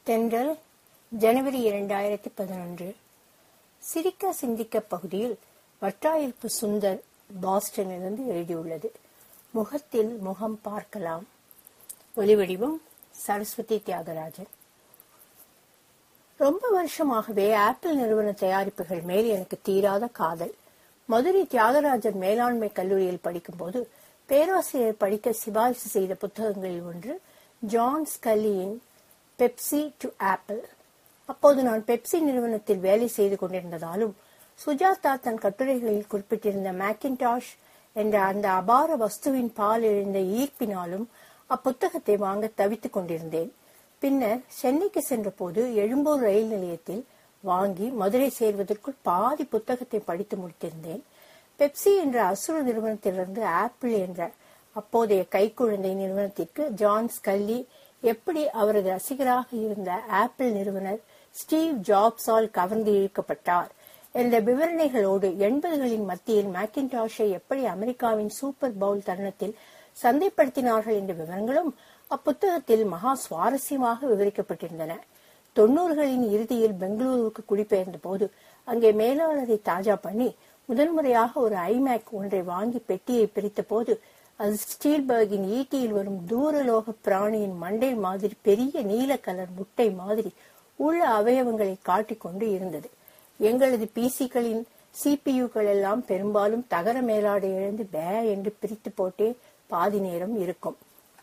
தென்றல் ஜனவரி இரண்டாயிரத்தி பதினொன்று சிரிக்க சிந்திக்க பகுதியில் வட்டாயிருப்பு சுந்தர் பாஸ்டனிலிருந்து எழுதியுள்ளது முகத்தில் முகம் பார்க்கலாம் ஒலிவடிவம் சரஸ்வதி தியாகராஜன் ரொம்ப வருஷமாகவே ஆப்பிள் நிறுவன தயாரிப்புகள் மேல் எனக்கு தீராத காதல் மதுரை தியாகராஜர் மேலாண்மை கல்லூரியில் படிக்கும்போது பேராசிரியர் படிக்க சிபாரிசு செய்த புத்தகங்களில் ஒன்று ஜான் ஸ்கல்லியின் பெப்சி டு ஆப்பிள் அப்போது நான் பெப்சி நிறுவனத்தில் வேலை செய்து கொண்டிருந்ததாலும் சுஜாதா தன் கட்டுரைகளில் குறிப்பிட்டிருந்த மேக்கின்டாஷ் என்ற அந்த அபார வஸ்துவின் பால் எழுந்த ஈர்ப்பினாலும் அப்புத்தகத்தை வாங்க தவித்துக் கொண்டிருந்தேன் பின்னர் சென்னைக்கு சென்றபோது எழும்பூர் ரயில் நிலையத்தில் வாங்கி மதுரை சேர்வதற்குள் பாதி புத்தகத்தை படித்து முடித்திருந்தேன் பெப்சி என்ற அசுர நிறுவனத்திலிருந்து ஆப்பிள் என்ற அப்போதைய கைக்குழந்தை நிறுவனத்திற்கு ஜான் ஸ்கல்லி எப்படி அவரது ரசிகராக இருந்த ஆப்பிள் நிறுவனர் ஸ்டீவ் ஜாப்ஸால் கவர்ந்து இழுக்கப்பட்டார் என்ற விவரணைகளோடு எண்பதுகளின் மத்தியில் மேக்கின்டாஷை எப்படி அமெரிக்காவின் சூப்பர் பவுல் தருணத்தில் சந்தைப்படுத்தினார்கள் என்ற விவரங்களும் அப்புத்தகத்தில் மகா சுவாரஸ்யமாக விவரிக்கப்பட்டிருந்தன தொன்னூறுகளின் இறுதியில் பெங்களூருவுக்கு குடிபெயர்ந்த போது அங்கே மேலாளரை தாஜா பண்ணி முதல் முறையாக ஒரு ஐமேக் ஒன்றை வாங்கி பெட்டியை பிரித்த போது அது ஸ்டீல்பர்கின் ஈட்டியில் வரும் தூரலோக பிராணியின் மண்டை மாதிரி பெரிய நீல கலர் முட்டை மாதிரி உள்ள அவயவங்களை காட்டிக்கொண்டு இருந்தது எங்களது பிசிக்களின் சிபியுக்கள் எல்லாம் பெரும்பாலும் தகர மேலாடை இழந்து பே என்று பிரித்து போட்டே பாதி நேரம் இருக்கும்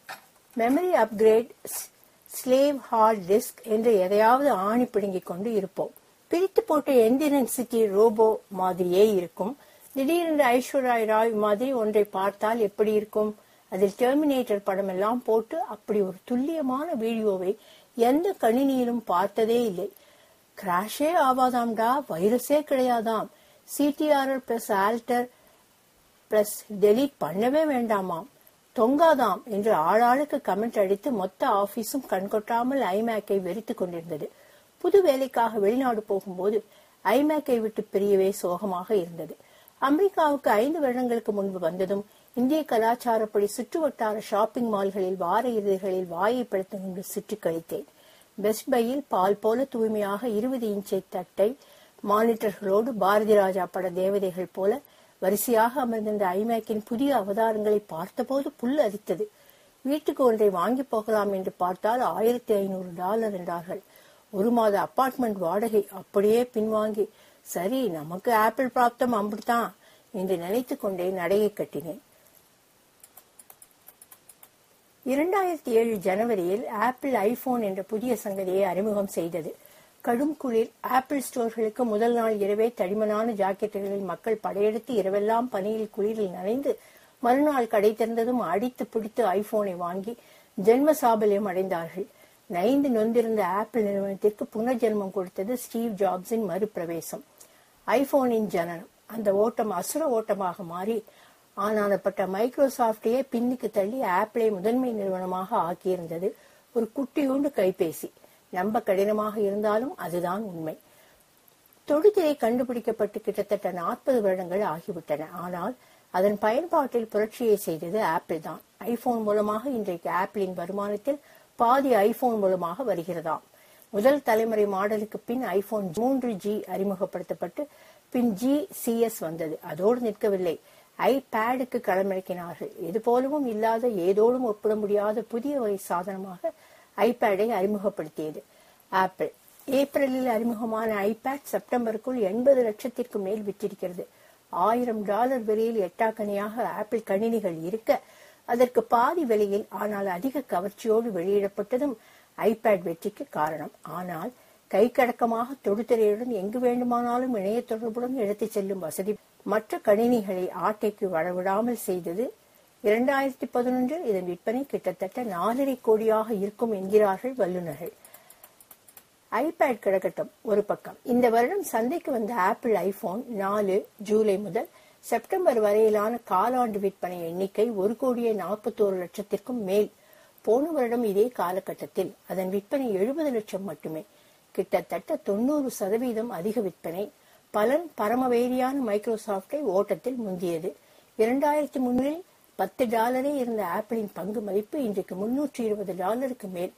memory upgrade slave hard disk என்று எதையாவது ஆணி பிடுங்கிக் கொண்டு இருப்போம் பிரித்து போட்ட எந்திரன் சிட்டி ரோபோ மாதிரியே இருக்கும் திடீரென்று ஐஸ்வர்யா ராய் மாதிரி ஒன்றை பார்த்தால் எப்படி இருக்கும் அதில் டெர்மினேட்டர் படம் எல்லாம் போட்டு அப்படி ஒரு துல்லியமான வீடியோவை எந்த கணினியிலும் பார்த்ததே இல்லை கிராஷே ஆவாதாம்டா வைரஸே கிடையாதாம் CTRL plus alt plus delete பண்ணவே வேண்டாமாம் தொங்காதாம் என்று ஆளாளுக்கு கமெண்ட் அடித்து மொத்த ஆபீஸும் கண்கொட்டாமல் ஐமேக்கை வெறித்துக் கொண்டிருந்தது புது வேலைக்காக வெளிநாடு போகும்போது ஐமேக்கை விட்டு பிரியவே சோகமாக இருந்தது அமெரிக்காவுக்கு ஐந்து வருடங்களுக்கு முன்பு வந்ததும் இந்திய கலாச்சாரப்படி சுற்றுவட்டார ஷாப்பிங் மால்களில் வார இறுதிகளில் வாயை படுத்து நின்று சுற்றி கழித்தேன் பெஸ்ட் பையில் பால் போல தூய்மையாக இருபது இன்ச்சை தட்டை மானிட்டர்களோடு பாரதி ராஜா பட தேவதைகள் போல வரிசையாக அமர்ந்திருந்த ஐமேக்கின் புதிய அவதாரங்களை பார்த்தபோது புல் அரித்தது வீட்டுக்கு ஒன்றை வாங்கி போகலாம் என்று பார்த்தால் ஆயிரத்தி ஐநூறு டாலர் என்றார்கள் ஒரு மாத அபார்ட்மெண்ட் வாடகை அப்படியே பின்வாங்கி சரி நமக்கு ஆப்பிள் பிராப்தம் அம்பிடுதான் என்று நினைத்துக் கொண்டே நடையை கட்டினேன் இரண்டாயிரத்தி ஏழு ஜனவரியில் ஆப்பிள் ஐபோன் என்ற புதிய சங்கதியை அறிமுகம் செய்தது கடும் குளிர் ஆப்பிள் ஸ்டோர்களுக்கு முதல் நாள் இரவே தடிமனான ஜாக்கெட்டுகளில் மக்கள் படையெடுத்து இரவெல்லாம் பனியில் குளிரில் நனைந்து மறுநாள் கடை திறந்ததும் அடித்து பிடித்து ஐபோனை வாங்கி ஜென்ம சாபல்யம் அடைந்தார்கள் நைந்து நொந்திருந்த ஆப்பிள் நிறுவனத்திற்கு புனர்ஜென்மம் கொடுத்தது ஸ்டீவ் ஜாப்ஸின் மறுபிரவேசம் ஐபோனின் ஜனனம் அந்த ஓட்டம் அசுர ஓட்டமாக மாறி ஆனானப்பட்ட மைக்ரோசாப்டையே பின்னுக்கு தள்ளி ஆப்பிளை முதன்மை நிறுவனமாக ஆக்கியிருந்தது ஒரு குட்டியோண்டு கைபேசி நம்ப கடினமாக இருந்தாலும் அதுதான் உண்மை தொடுதிரை கண்டுபிடிக்கப்பட்டு கிட்டத்தட்ட நாற்பது வருடங்கள் ஆகிவிட்டன ஆனால் அதன் பயன்பாட்டில் புரட்சியை செய்தது ஆப்பிள் தான் ஐபோன் மூலமாக இன்றைக்கு ஆப்பிளின் வருமானத்தில் பாதி ஐபோன் மூலமாக வருகிறதாம் முதல் தலைமுறை மாடலுக்கு பின் ஐபோன் மூன்று ஜி அறிமுகப்படுத்தப்பட்டு பின் ஜி சிஎஸ் வந்தது அதோடு நிற்கவில்லை ஐபேடுக்கு களமிறக்கினார்கள் எது போலவும் இல்லாத ஏதோடும் ஒப்பிட முடியாத புதிய வகை சாதனமாக ஐபேடை அறிமுகப்படுத்தியது ஆப்பிள் ஏப்ரலில் அறிமுகமான ஐபேட் செப்டம்பருக்குள் எண்பது லட்சத்திற்கு மேல் விற்றிருக்கிறது ஆயிரம் டாலர் விலையில் எட்டாக்கணியாக ஆப்பிள் கணினிகள் இருக்க அதற்கு பாதி விலையில் ஆனால் அதிக கவர்ச்சியோடு வெளியிடப்பட்டதும் ஐபேட் வெற்றிக்கு காரணம் ஆனால் கைக்கடக்கமாக தொடுதிரையுடன் எங்கு வேண்டுமானாலும் இணைய தொடர்புடன் எடுத்துச் செல்லும் வசதி மற்ற கணினிகளை ஆட்டைக்கு வரவிடாமல் செய்தது இரண்டாயிரத்தி பதினொன்றில் இதன் விற்பனை கிட்டத்தட்ட நாலரை கோடியாக இருக்கும் என்கிறார்கள் வல்லுநர்கள் ஐபேட் கிடக்கட்டும் ஒரு பக்கம் இந்த வருடம் சந்தைக்கு வந்த ஆப்பிள் ஐபோன் நாலு ஜூலை முதல் செப்டம்பர் வரையிலான காலாண்டு விற்பனை எண்ணிக்கை ஒரு கோடியே நாற்பத்தோரு லட்சத்திற்கும் மேல் போன வருடம் இதே காலகட்டத்தில் அதன் விற்பனை எழுபது லட்சம் மட்டுமே கிட்டத்தட்ட தொண்ணூறு சதவீதம் அதிக விற்பனை பலன் பரமவேரியான மைக்ரோசாப்டை ஓட்டத்தில் முந்தியது இரண்டாயிரத்தி மூன்றில் பத்து டாலரே இருந்த ஆப்பிளின் பங்கு மதிப்பு இன்றைக்கு முன்னூற்றி இருபது டாலருக்கு மேல்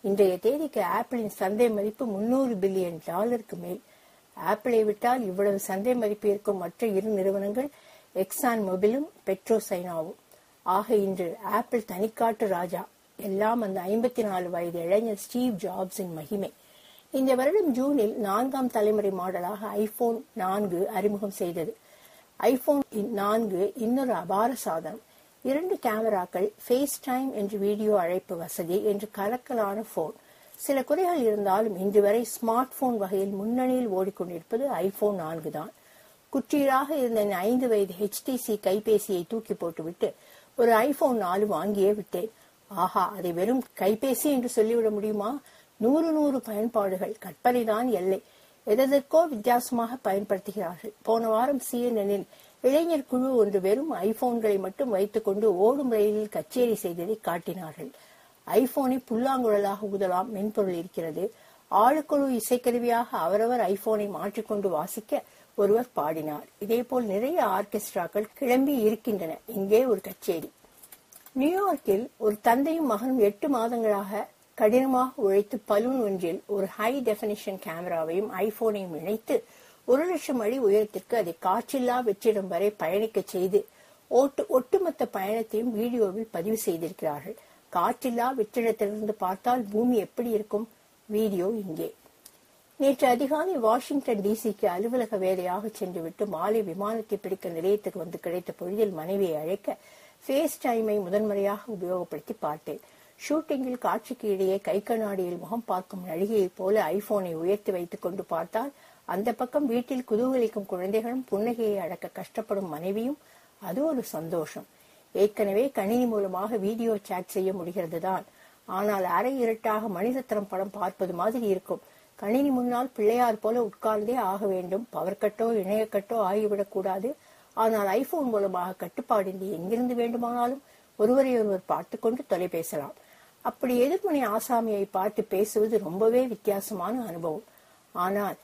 இன்றைய தேதிக்கு ஆப்பிளின் சந்தை மதிப்பு முன்னூறு பில்லியன் டாலருக்கு மேல் ஆப்பிளை விட்டால் இவ்வளவு சந்தை மதிப்பு இருக்கும் மற்ற இரு நிறுவனங்கள் எக்ஸான் மொபிலும் பெட்ரோசைனாவும் ஆக இன்று ஆப்பிள் தனிக்காட்டு ராஜா எல்லாம் அந்த ஐம்பத்தி நாலு வயது இளைஞர் ஸ்டீவ் ஜாப்ஸின் மகிமை இந்த வருடம் ஜூனில் நான்காம் தலைமுறை மாடலாக ஐபோன் நான்கு அறிமுகம் செய்தது ஐபோன் நான்கு இன்னொரு அபார சாதனம் இரண்டு கேமராக்கள் ஃபேஸ் டைம் என்று வீடியோ அழைப்பு வசதி என்று கலக்கலான போன் சில குறைகள் இருந்தாலும் இன்று வரை ஸ்மார்ட் போன் வகையில் முன்னணியில் ஓடிக்கொண்டிருப்பது ஐபோன் நான்கு தான் குற்றீராக இருந்த என் ஐந்து வயது ஹெச்டிசி கைபேசியை தூக்கி போட்டுவிட்டு ஒரு ஐபோன் நாலு வாங்கியே விட்டேன் ஆஹா அதை வெறும் கைபேசி என்று சொல்லிவிட முடியுமா நூறு நூறு பயன்பாடுகள் கற்பனைதான் எல்லை எதற்கோ வித்தியாசமாக பயன்படுத்துகிறார்கள் போன வாரம் சிஎன்எனில் இளைஞர் குழு ஒன்று வெறும் ஐபோன்களை மட்டும் வைத்துக்கொண்டு ஓடும் ரயிலில் கச்சேரி செய்ததை காட்டினார்கள் ஐபோனை புல்லாங்குழலாக ஊதலாம் மென்பொருள் இருக்கிறது ஆளுக்குழு இசைக்கருவியாக அவரவர் ஐபோனை மாற்றிக்கொண்டு வாசிக்க ஒருவர் பாடினார் இதேபோல் நிறைய ஆர்கெஸ்ட்ராக்கள் கிளம்பி இருக்கின்றன இங்கே ஒரு கச்சேரி நியூயார்க்கில் ஒரு தந்தையும் மகனும் எட்டு மாதங்களாக கடினமாக உழைத்து பலூன் ஒன்றில் ஒரு ஹை டெபினிஷன் கேமராவையும் ஐபோனையும் இணைத்து ஒரு லட்சம் அடி உயரத்திற்கு அதை காற்றில்லா வெற்றிடம் வரை பயணிக்க செய்து ஓட்டு ஒட்டுமொத்த பயணத்தையும் வீடியோவில் பதிவு செய்திருக்கிறார்கள் காற்றில்லா வெற்றிடத்திலிருந்து பார்த்தால் பூமி எப்படி இருக்கும் வீடியோ இங்கே நேற்று அதிகாலை வாஷிங்டன் டிசிக்கு அலுவலக வேலையாக சென்றுவிட்டு மாலை விமானத்தை பிடிக்க நிலையத்துக்கு வந்து கிடைத்த பொழுதில் மனைவியை அழைக்க ஃபேஸ் டைமை முதன்முறையாக உபயோகப்படுத்தி பார்த்தேன் ஷூட்டிங்கில் காட்சிக்கு இடையே கை கண்ணாடியில் முகம் பார்க்கும் நடிகையைப் போல ஐபோனை உயர்த்தி வைத்துக் கொண்டு பார்த்தால் அந்த பக்கம் வீட்டில் குதூகலிக்கும் குழந்தைகளும் புன்னகையை அடக்க கஷ்டப்படும் மனைவியும் அது ஒரு சந்தோஷம் ஏற்கனவே கணினி மூலமாக வீடியோ சாட் செய்ய முடிகிறது தான் ஆனால் அரை இருட்டாக மனிதத்தரம் படம் பார்ப்பது மாதிரி இருக்கும் கணினி முன்னால் பிள்ளையார் போல உட்கார்ந்தே ஆக வேண்டும் பவர் கட்டோ இணையக்கட்டோ ஆகிவிடக் கூடாது ஆனால் ஐபோன் மூலமாக கட்டுப்பாடின்றி எங்கிருந்து வேண்டுமானாலும் ஒருவரை ஒருவர் பார்த்து கொண்டு தொலை பேசலாம் அப்படி எதிர்மனை ஆசாமியை பார்த்து பேசுவது ரொம்பவே வித்தியாசமான அனுபவம் ஆனால்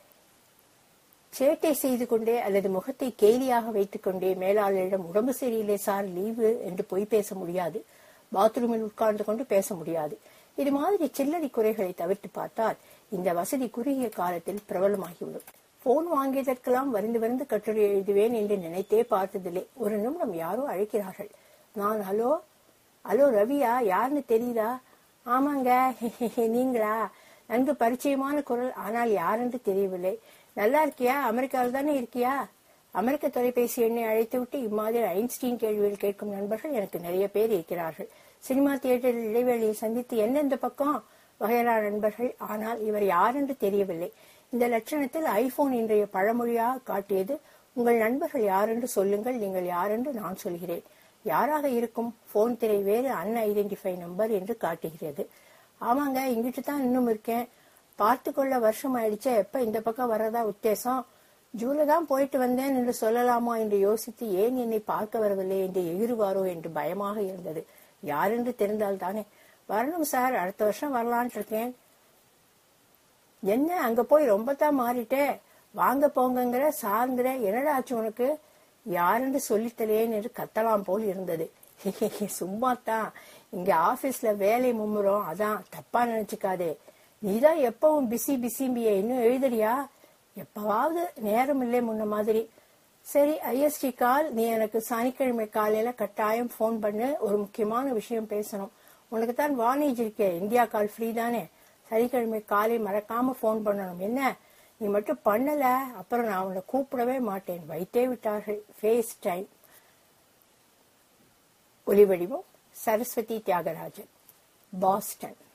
சேட்டை செய்து கொண்டே அல்லது முகத்தை கேலியாக வைத்துக் கொண்டே மேலாளரிடம் உடம்பு சரியில்லை சார் லீவு என்று பொய் பேச முடியாது பாத்ரூமில் உட்கார்ந்து கொண்டு பேச முடியாது இது மாதிரி சில்லறை குறைகளை தவிர்த்து பார்த்தால் இந்த வசதி குறுகிய காலத்தில் பிரபலமாகிவிடும் போன் வாங்கியதற்கெல்லாம் வருந்து வருந்து கட்டுரை எழுதுவேன் என்று நினைத்தே பார்த்ததில்லை ஒரு நிமிடம் யாரோ அழைக்கிறார்கள் நான் ஹலோ ஹலோ ரவியா யாருன்னு தெரியுதா ஆமாங்க நீங்களா நன்கு பரிச்சயமான குரல் ஆனால் யாரென்று தெரியவில்லை நல்லா இருக்கியா அமெரிக்காவில் தானே இருக்கியா அமெரிக்க தொலைபேசி எண்ணை அழைத்து விட்டு இம்மாதிரி ஐன்ஸ்டீன் கேள்வியில் கேட்கும் நண்பர்கள் எனக்கு நிறைய பேர் இருக்கிறார்கள் சினிமா தியேட்டரில் இடைவேளையை சந்தித்து எந்தெந்த பக்கம் வகையறா நண்பர்கள் ஆனால் இவர் யார் என்று தெரியவில்லை இந்த லட்சணத்தில் ஐபோன் இன்றைய பழமொழியாக காட்டியது உங்கள் நண்பர்கள் யாரென்று சொல்லுங்கள் நீங்கள் யாரென்று நான் சொல்கிறேன் யாராக இருக்கும் போன் திரை வேறு அன் ஐடென்டிஃபை நம்பர் என்று காட்டுகிறது ஆமாங்க இங்கிட்டு தான் இன்னும் இருக்கேன் பார்த்து கொள்ள வருஷம் ஆயிடுச்சே எப்ப இந்த பக்கம் வர்றதா உத்தேசம் ஜூல தான் போயிட்டு வந்தேன் என்று சொல்லலாமா என்று யோசித்து ஏன் என்னை பார்க்க வரவில்லை என்று எகிறுவாரோ என்று பயமாக இருந்தது யாரென்று தெரிந்தால் தானே வரணும் சார் அடுத்த வருஷம் வரலான் இருக்கேன் என்ன அங்க போய் ரொம்ப தான் மாறிட்டே வாங்க போங்கங்கிற சாருங்கிற என்னடா ஆச்சு உனக்கு யாருன்னு சொல்லித்தலேன் என்று கத்தலாம் போல் இருந்தது சும்மா தான் இங்க ஆபீஸ்ல வேலை மும்முறோம் அதான் தப்பா நினைச்சுக்காதே நீதான் எப்பவும் பிஸி பிஸிம்பிய இன்னும் எழுதுறியா எப்பவாவது நேரம் இல்லை முன்ன மாதிரி சரி ஐஎஸ்டி கால் நீ எனக்கு சனிக்கிழமை காலையில கட்டாயம் போன் பண்ணு ஒரு முக்கியமான விஷயம் பேசணும் உனக்கு தான் வானேஜ் இருக்கே இந்தியா கால் ஃப்ரீ தானே சனிக்கிழமை காலை மறக்காம போன் பண்ணணும் என்ன நீ மட்டும் பண்ணல அப்புறம் நான் உன்னை கூப்பிடவே மாட்டேன் வைத்தே விட்டார்கள் ஃபேஸ் டைம் ஒலிவடிவம் சரஸ்வதி தியாகராஜன் பாஸ்டன்